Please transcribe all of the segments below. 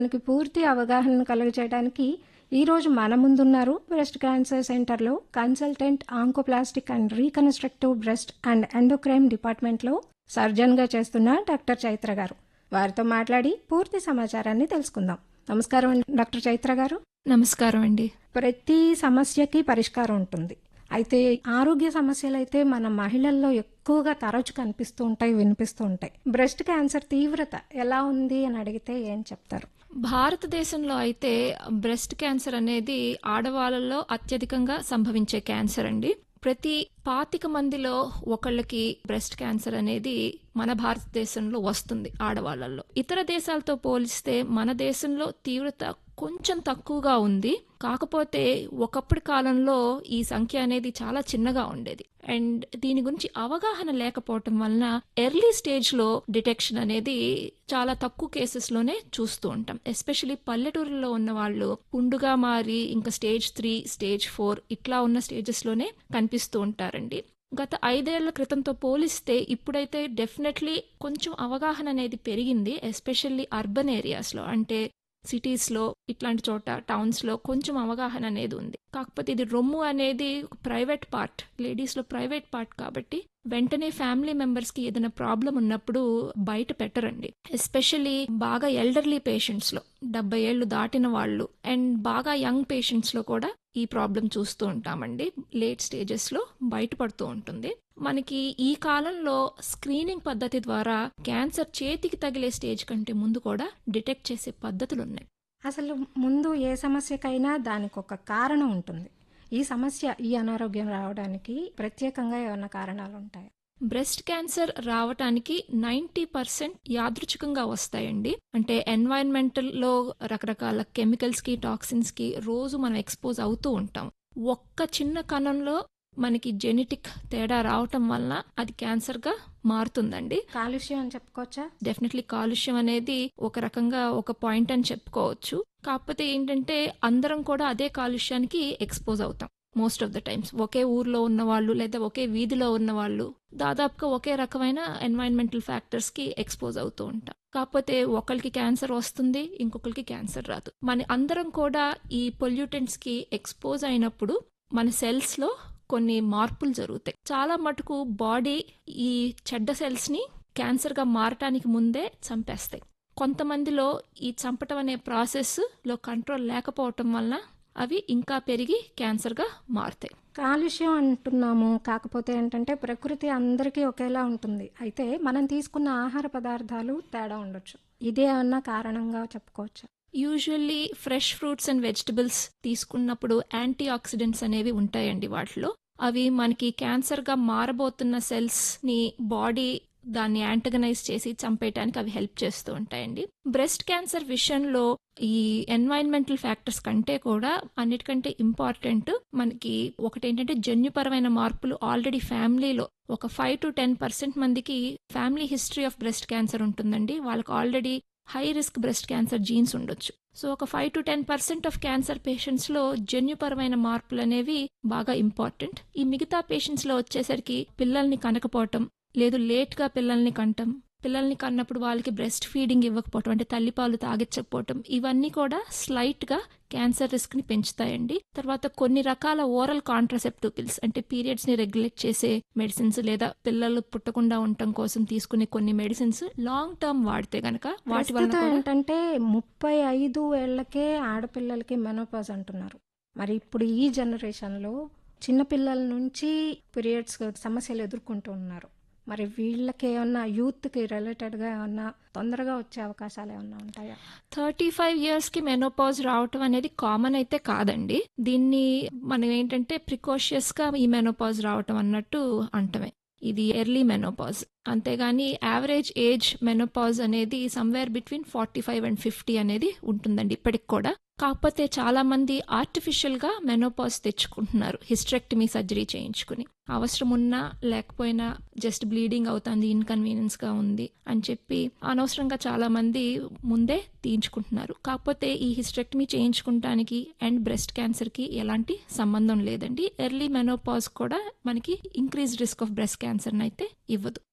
మనకి పూర్తి అవగాహన కలుగజేయడానికి ఈ రోజు మన ముందున్నారు బ్రెస్ట్ క్యాన్సర్ సెంటర్లో consultant oncoplastic and reconstructive breast and endocrine డిపార్ట్మెంట్లో సర్జన్గా చేస్తున్న డాక్టర్ చైత్ర గారు వారితో మాట్లాడి పూర్తి సమాచారాన్ని తెలుసుకుందాం నమస్కారం అండి డాక్టర్ చైత్ర గారు నమస్కారం అండి ప్రతి సమస్యకి పరిష్కారం ఉంటుంది అయితే ఆరోగ్య సమస్యలు అయితే మన మహిళల్లో ఎక్కువగా తరచు కనిపిస్తూ ఉంటాయి వినిపిస్తూ ఉంటాయి బ్రెస్ట్ క్యాన్సర్ తీవ్రత ఎలా ఉంది అని అడిగితే ఏం చెప్తారు భారతదేశంలో అయితే బ్రెస్ట్ క్యాన్సర్ అనేది ఆడవాళ్ళలో అత్యధికంగా సంభవించే క్యాన్సర్ అండి ప్రతి పాతిక మందిలో ఒకళ్ళకి బ్రెస్ట్ క్యాన్సర్ అనేది మన భారతదేశంలో వస్తుంది ఆడవాళ్ళల్లో ఇతర దేశాలతో పోలిస్తే మన దేశంలో తీవ్రత కొంచెం తక్కువగా ఉంది కాకపోతే ఒకప్పటి కాలంలో ఈ సంఖ్య అనేది చాలా చిన్నగా ఉండేది అండ్ దీని గురించి అవగాహన లేకపోవటం వలన ఎర్లీ స్టేజ్ లో డిటెక్షన్ అనేది చాలా తక్కువ కేసెస్ లోనే చూస్తూ ఉంటాం ఎస్పెషలీ పల్లెటూరులో ఉన్న వాళ్ళు పుండుగా మారి ఇంకా స్టేజ్ త్రీ స్టేజ్ ఫోర్ ఇట్లా ఉన్న స్టేజెస్ లోనే కనిపిస్తూ ఉంటారండి గత ఐదేళ్ల క్రితంతో పోలిస్తే ఇప్పుడైతే డెఫినెట్లీ కొంచెం అవగాహన అనేది పెరిగింది ఎస్పెషల్లీ అర్బన్ ఏరియాస్లో అంటే సిటీస్లో ఇట్లాంటి చోట టౌన్స్లో కొంచెం అవగాహన అనేది ఉంది కాకపోతే ఇది రొమ్ము అనేది ప్రైవేట్ పార్ట్ లేడీస్లో ప్రైవేట్ పార్ట్ కాబట్టి వెంటనే ఫ్యామిలీ మెంబర్స్కి ఏదైనా ప్రాబ్లం ఉన్నప్పుడు బయట పెట్టరండి ఎస్పెషల్లీ బాగా ఎల్డర్లీ పేషెంట్స్లో డెబ్బై ఏళ్ళు దాటిన వాళ్ళు అండ్ బాగా యంగ్ పేషెంట్స్లో కూడా ఈ ప్రాబ్లం చూస్తూ ఉంటామండి లేట్ స్టేజెస్లో బయటపడుతూ ఉంటుంది మనకి ఈ కాలంలో స్క్రీనింగ్ పద్ధతి ద్వారా క్యాన్సర్ చేతికి తగిలే స్టేజ్ కంటే ముందు కూడా డిటెక్ట్ చేసే పద్ధతులు ఉన్నాయి అసలు ముందు ఏ సమస్యకైనా దానికి ఒక కారణం ఉంటుంది ఈ సమస్య ఈ అనారోగ్యం రావడానికి ప్రత్యేకంగా ఏమైనా కారణాలు ఉంటాయి బ్రెస్ట్ క్యాన్సర్ రావటానికి నైంటీ పర్సెంట్ యాదృచ్ఛికంగా వస్తాయండి అంటే ఎన్వైరన్మెంటల్ లో రకరకాల కెమికల్స్ కి టాక్సిన్స్ కి రోజు మనం ఎక్స్పోజ్ అవుతూ ఉంటాం ఒక్క చిన్న కణంలో మనకి జెనెటిక్ తేడా రావటం వలన అది క్యాన్సర్ గా మారుతుందండి కాలుష్యం అని చెప్పుకోవచ్చా డెఫినెట్లీ కాలుష్యం అనేది ఒక రకంగా ఒక పాయింట్ అని చెప్పుకోవచ్చు కాకపోతే ఏంటంటే అందరం కూడా అదే కాలుష్యానికి ఎక్స్పోజ్ అవుతాం మోస్ట్ ఆఫ్ ద టైమ్స్ ఒకే ఊర్లో ఉన్న వాళ్ళు లేదా ఒకే వీధిలో ఉన్న వాళ్ళు దాదాపుగా ఒకే రకమైన ఎన్వైరన్మెంటల్ ఫ్యాక్టర్స్ కి ఎక్స్పోజ్ అవుతూ ఉంటాం కాకపోతే ఒకరికి క్యాన్సర్ వస్తుంది ఇంకొకరికి క్యాన్సర్ రాదు మన అందరం కూడా ఈ పొల్యూటెంట్స్ కి ఎక్స్పోజ్ అయినప్పుడు మన సెల్స్ లో కొన్ని మార్పులు జరుగుతాయి చాలా మటుకు బాడీ ఈ చెడ్డ సెల్స్ ని క్యాన్సర్ గా మారటానికి ముందే చంపేస్తాయి కొంతమందిలో ఈ చంపటం అనే ప్రాసెస్ లో కంట్రోల్ లేకపోవటం వలన అవి ఇంకా పెరిగి క్యాన్సర్ గా మారుతాయి కాలుష్యం అంటున్నాము కాకపోతే ఏంటంటే ప్రకృతి అందరికీ ఒకేలా ఉంటుంది అయితే మనం తీసుకున్న ఆహార పదార్థాలు తేడా ఉండొచ్చు ఇదే అన్న కారణంగా చెప్పుకోవచ్చు usually fresh fruits and vegetables తీసుకున్నప్పుడు యాంటీ ఆక్సిడెంట్స్ అనేవి ఉంటాయండి వాటిలో అవి మనకి క్యాన్సర్ గా మారబోతున్న సెల్స్ ని బాడీ దాన్ని యాంటగనైజ్ చేసి చంపేయటానికి అవి హెల్ప్ చేస్తూ ఉంటాయండి బ్రెస్ట్ క్యాన్సర్ విషయంలో ఈ ఎన్వైరన్మెంటల్ ఫ్యాక్టర్స్ కంటే కూడా అన్నిటికంటే ఇంపార్టెంట్ మనకి ఒకటేంటంటే జన్యుపరమైన మార్పులు ఆల్రెడీ ఫ్యామిలీలో ఒక ఫైవ్ టు టెన్ పర్సెంట్ మందికి family history of breast cancer ఉంటుందండి వాళ్ళకి already high risk breast cancer genes ఉండొచ్చు సో ఒక five to ten percent of cancer patients లో జన్యుపరమైన మార్పులు అనేవి బాగా ఇంపార్టెంట్ ఈ మిగతా పేషెంట్స్ లో వచ్చేసరికి పిల్లల్ని కనకపోవటం లేదు లేట్ గా పిల్లల్ని కంటం పిల్లల్ని కన్నప్పుడు వాళ్ళకి బ్రెస్ట్ ఫీడింగ్ ఇవ్వకపోవటం అంటే తల్లిపాలు తాగించకపోవటం ఇవన్నీ కూడా స్లైట్ గా క్యాన్సర్ రిస్క్ ని పెంచుతాయండి తర్వాత కొన్ని రకాల ఓరల్ కాంట్రసెప్టివ్ పిల్స్ అంటే పీరియడ్స్ ని రెగ్యులేట్ చేసే మెడిసిన్స్ లేదా పిల్లలు పుట్టకుండా ఉండటం కోసం తీసుకునే కొన్ని మెడిసిన్స్ లాంగ్ టర్మ్ వాడితే గనక వాటి వల్ల ప్రస్తుతం కూడా ఏంటంటే ముప్పై ఐదు ఏళ్లకే ఆడపిల్లలకి మెనోపాజ్ అంటున్నారు మరి ఇప్పుడు ఈ జనరేషన్లో చిన్నపిల్లల నుంచి పీరియడ్స్ సమస్యలు ఎదుర్కొంటూ ఉన్నారు మరి వీళ్ళకి ఏమన్నా యూత్కి రిలేటెడ్గా ఏమన్నా తొందరగా వచ్చే అవకాశాలు ఏమన్నా ఉంటాయా థర్టీ ఫైవ్ ఇయర్స్ కి మెనోపాజ్ రావటం అనేది కామన్ అయితే కాదండి దీన్ని మనం ఏంటంటే ప్రికాషియస్ గా ఈ మెనోపాజ్ రావటం అన్నట్టు అంటమే ఇది ఎర్లీ మెనోపాజ్ అంతేగాని యావరేజ్ ఏజ్ మెనోపాజ్ అనేది somewhere between forty five and fifty అనేది ఉంటుందండి ఇప్పటికి కూడా కాకపోతే చాలా మంది ఆర్టిఫిషియల్ గా మెనోపాజ్ తెచ్చుకుంటున్నారు హిస్ట్రెక్టమీ సర్జరీ చేయించుకుని అవసరం ఉన్నా లేకపోయినా జస్ట్ బ్లీడింగ్ అవుతుంది ఇన్కన్వీనియన్స్ గా ఉంది అని చెప్పి అనవసరంగా చాలా మంది ముందే తీయించుకుంటున్నారు కాకపోతే ఈ హిస్ట్రెక్టమీ చేయించుకుంటానికి అండ్ బ్రెస్ట్ క్యాన్సర్ కి ఎలాంటి సంబంధం లేదండి ఎర్లీ మెనోపాజ్ కూడా మనకి increase risk of breast cancer అయితే ఇవ్వదు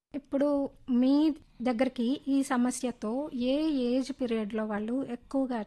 ఇప్పుడు మీ దగ్గరికి ఈ సమస్యతో ఏ ఏజ్ పీరియడ్లో వాళ్ళు ఎక్కువగా